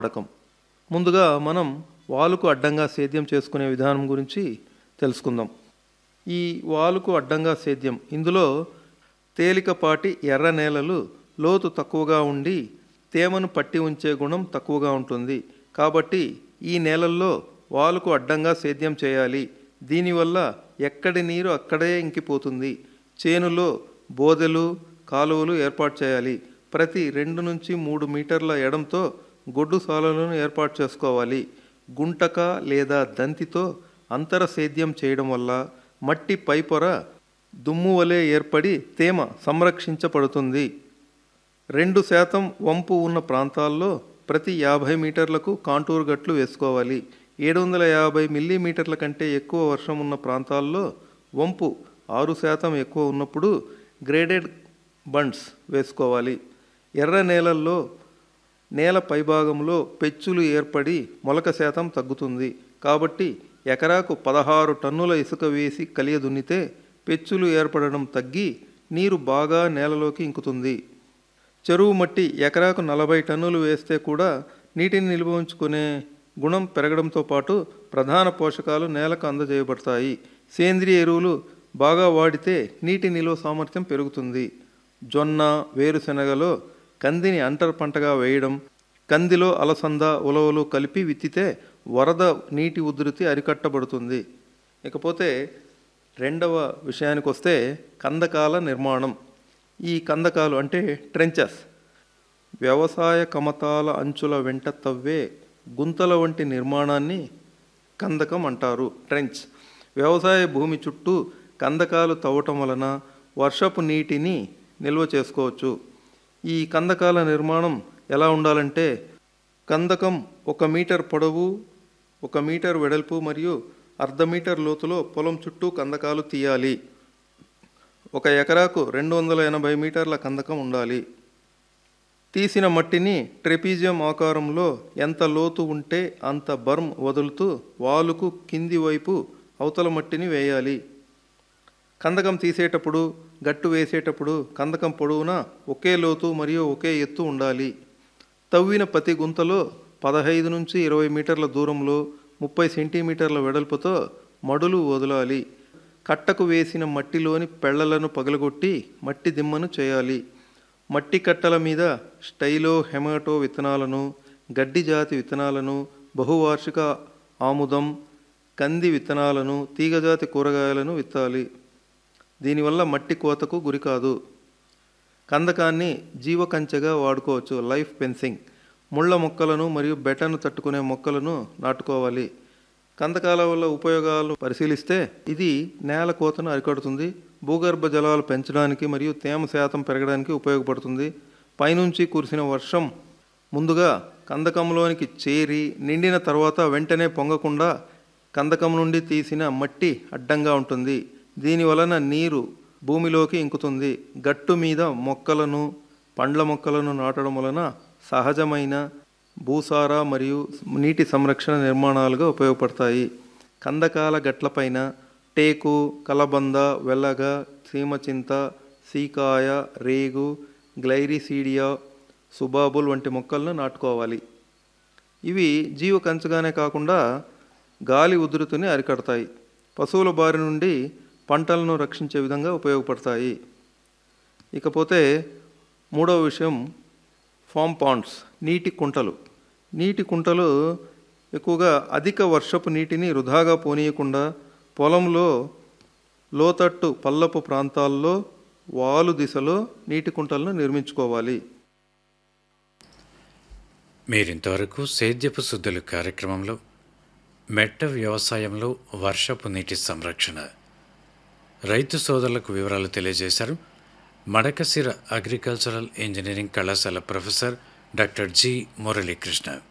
వాడకం ముందుగా మనం వాలుకు అడ్డంగా సేద్యం చేసుకునే విధానం గురించి తెలుసుకుందాం ఈ వాలుకు అడ్డంగా సేద్యం ఇందులో తేలికపాటి ఎర్ర నేలలు లోతు తక్కువగా ఉండి తేమను పట్టి ఉంచే గుణం తక్కువగా ఉంటుంది కాబట్టి ఈ నేలల్లో వాలుకు అడ్డంగా సేద్యం చేయాలి దీనివల్ల ఎక్కడి నీరు అక్కడే ఇంకిపోతుంది చేనులో బోదెలు కాలువలు ఏర్పాటు చేయాలి ప్రతి రెండు నుంచి మూడు మీటర్ల ఎడంతో గొడ్డు సాలలను ఏర్పాటు చేసుకోవాలి గుంటక లేదా దంతితో అంతర సేద్యం చేయడం వల్ల మట్టి పైపొర దుమ్ము వలె ఏర్పడి తేమ సంరక్షించబడుతుంది రెండు శాతం వంపు ఉన్న ప్రాంతాల్లో ప్రతి యాభై మీటర్లకు కాంటూర్ గట్లు వేసుకోవాలి ఏడు వందల యాభై మిల్లీమీటర్ల కంటే ఎక్కువ వర్షం ఉన్న ప్రాంతాల్లో వంపు ఆరు శాతం ఎక్కువ ఉన్నప్పుడు గ్రేడెడ్ బండ్స్ వేసుకోవాలి ఎర్ర నేలల్లో నేల పైభాగంలో పెచ్చులు ఏర్పడి మొలక శాతం తగ్గుతుంది కాబట్టి ఎకరాకు పదహారు టన్నుల ఇసుక వేసి కలియ దున్నితే పెచ్చులు ఏర్పడడం తగ్గి నీరు బాగా నేలలోకి ఇంకుతుంది చెరువు మట్టి ఎకరాకు నలభై టన్నులు వేస్తే కూడా నీటిని నిల్వ ఉంచుకునే గుణం పెరగడంతో పాటు ప్రధాన పోషకాలు నేలకు అందజేయబడతాయి సేంద్రియ ఎరువులు బాగా వాడితే నీటి నిల్వ సామర్థ్యం పెరుగుతుంది జొన్న వేరుశెనగలో కందిని అంటర్ పంటగా వేయడం కందిలో అలసంద ఉలవలు కలిపి విత్తితే వరద నీటి ఉధృతి అరికట్టబడుతుంది ఇకపోతే రెండవ విషయానికి వస్తే కందకాల నిర్మాణం ఈ కందకాలు అంటే ట్రెంచెస్ వ్యవసాయ కమతాల అంచుల వెంట తవ్వే గుంతల వంటి నిర్మాణాన్ని కందకం అంటారు ట్రెంచ్ వ్యవసాయ భూమి చుట్టూ కందకాలు తవ్వటం వలన వర్షపు నీటిని నిల్వ చేసుకోవచ్చు ఈ కందకాల నిర్మాణం ఎలా ఉండాలంటే కందకం ఒక మీటర్ పొడవు ఒక మీటర్ వెడల్పు మరియు అర్ధ మీటర్ లోతులో పొలం చుట్టూ కందకాలు తీయాలి ఒక ఎకరాకు రెండు వందల ఎనభై మీటర్ల కందకం ఉండాలి తీసిన మట్టిని ట్రెపీజియం ఆకారంలో ఎంత లోతు ఉంటే అంత బర్మ్ వదులుతూ వాలుకు కింది వైపు అవతల మట్టిని వేయాలి కందకం తీసేటప్పుడు గట్టు వేసేటప్పుడు కందకం పొడవునా ఒకే లోతు మరియు ఒకే ఎత్తు ఉండాలి తవ్విన ప్రతి గుంతలో పదహైదు నుంచి ఇరవై మీటర్ల దూరంలో ముప్పై సెంటీమీటర్ల వెడల్పుతో మడులు వదలాలి కట్టకు వేసిన మట్టిలోని పెళ్లలను పగలగొట్టి మట్టి దిమ్మను చేయాలి మట్టి కట్టల మీద స్టైలో హెమాటో విత్తనాలను గడ్డి జాతి విత్తనాలను బహువార్షిక ఆముదం కంది విత్తనాలను తీగజాతి కూరగాయలను విత్తాలి దీనివల్ల మట్టి కోతకు గురికాదు కందకాన్ని జీవకంచెగా వాడుకోవచ్చు లైఫ్ ఫెన్సింగ్ ముళ్ళ మొక్కలను మరియు బెటను తట్టుకునే మొక్కలను నాటుకోవాలి కందకాల వల్ల ఉపయోగాలు పరిశీలిస్తే ఇది నేల కోతను అరికడుతుంది భూగర్భ జలాలు పెంచడానికి మరియు తేమ శాతం పెరగడానికి ఉపయోగపడుతుంది పైనుంచి కురిసిన వర్షం ముందుగా కందకంలోనికి చేరి నిండిన తర్వాత వెంటనే పొంగకుండా కందకం నుండి తీసిన మట్టి అడ్డంగా ఉంటుంది దీని వలన నీరు భూమిలోకి ఇంకుతుంది గట్టు మీద మొక్కలను పండ్ల మొక్కలను నాటడం వలన సహజమైన భూసార మరియు నీటి సంరక్షణ నిర్మాణాలుగా ఉపయోగపడతాయి కందకాల గట్లపైన టేకు కలబంద వెల్లగ సీమచింత సీకాయ రేగు గ్లైరిసీడియా సుబాబుల్ వంటి మొక్కలను నాటుకోవాలి ఇవి జీవ కంచుగానే కాకుండా గాలి ఉధృతిని అరికడతాయి పశువుల బారి నుండి పంటలను రక్షించే విధంగా ఉపయోగపడతాయి ఇకపోతే మూడవ విషయం ఫామ్ పాండ్స్ నీటి కుంటలు నీటి కుంటలు ఎక్కువగా అధిక వర్షపు నీటిని వృధాగా పోనీయకుండా పొలంలో లోతట్టు పల్లపు ప్రాంతాల్లో వాలు దిశలో నీటి కుంటలను నిర్మించుకోవాలి మీరింతవరకు సేద్యపు శుద్ధులు కార్యక్రమంలో మెట్ట వ్యవసాయంలో వర్షపు నీటి సంరక్షణ రైతు సోదరులకు వివరాలు తెలియజేశారు మడకసిర అగ్రికల్చరల్ ఇంజనీరింగ్ కళాశాల ప్రొఫెసర్ డాక్టర్ జి మురళీకృష్ణ